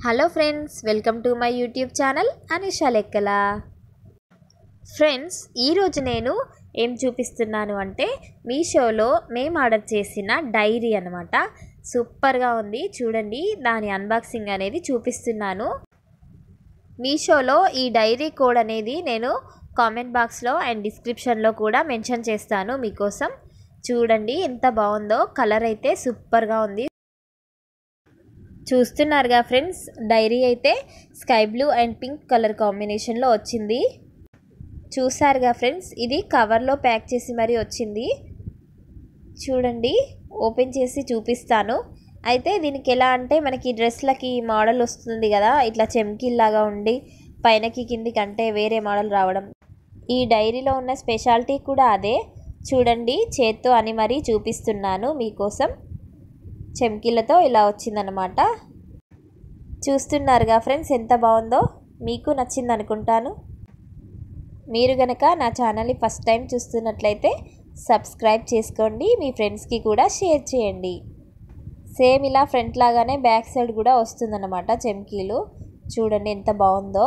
hello friends welcome to my YouTube channel Anisha Lekkala friends ఈరోజు నేను ఏం చూపిస్తున్నాను అంటే మీషోలో మేము ఆర్డర్ చేసిన డైరీ అనమాట సూపర్గా ఉంది చూడండి దాని అన్బాక్సింగ్ అనేది చూపిస్తున్నాను మీషోలో ఈ డైరీ కోడ్ అనేది నేను కామెంట్ బాక్స్లో అండ్ డిస్క్రిప్షన్లో కూడా మెన్షన్ చేస్తాను మీకోసం చూడండి ఎంత బాగుందో కలర్ అయితే సూపర్గా ఉంది చూస్తున్నారుగా ఫ్రెండ్స్ డైరీ అయితే sky blue and pink colour కాంబినేషన్లో వచ్చింది చూసారుగా ఫ్రెండ్స్ ఇది కవర్లో ప్యాక్ చేసి మరీ వచ్చింది చూడండి ఓపెన్ చేసి చూపిస్తాను అయితే దీనికి ఎలా అంటే మనకి డ్రెస్లకి మోడల్ వస్తుంది కదా ఇట్లా చెమ్కిల్లాగా ఉండి పైనకి కిందికి అంటే వేరే మోడల్ రావడం ఈ డైరీలో ఉన్న స్పెషాలిటీ కూడా అదే చూడండి చేత్తో అని మరీ చూపిస్తున్నాను మీకోసం చెమ్కీలతో ఇలా వచ్చిందనమాట చూస్తున్నారుగా ఫ్రెండ్స్ ఎంత బాగుందో మీకు నచ్చింది అనుకుంటాను మీరు గనక నా ఛానల్ని ఫస్ట్ టైం చూస్తున్నట్లయితే సబ్స్క్రైబ్ చేసుకోండి మీ ఫ్రెండ్స్కి కూడా షేర్ చేయండి సేమ్ ఇలా ఫ్రంట్ లాగానే బ్యాక్ సైడ్ కూడా వస్తుందన్నమాట చెమ్కీలు చూడండి ఎంత బాగుందో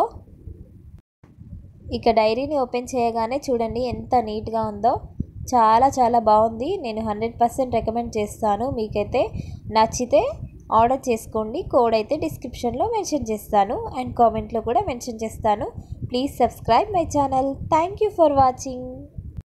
ఇక డైరీని ఓపెన్ చేయగానే చూడండి ఎంత నీట్గా ఉందో చాలా చాలా బాగుంది నేను హండ్రెడ్ పర్సెంట్ రికమెండ్ చేస్తాను మీకైతే నచ్చితే ఆర్డర్ చేసుకోండి కోడ్ అయితే డిస్క్రిప్షన్లో మెన్షన్ చేస్తాను అండ్ కామెంట్లో కూడా మెన్షన్ చేస్తాను please subscribe my channel thank you for watching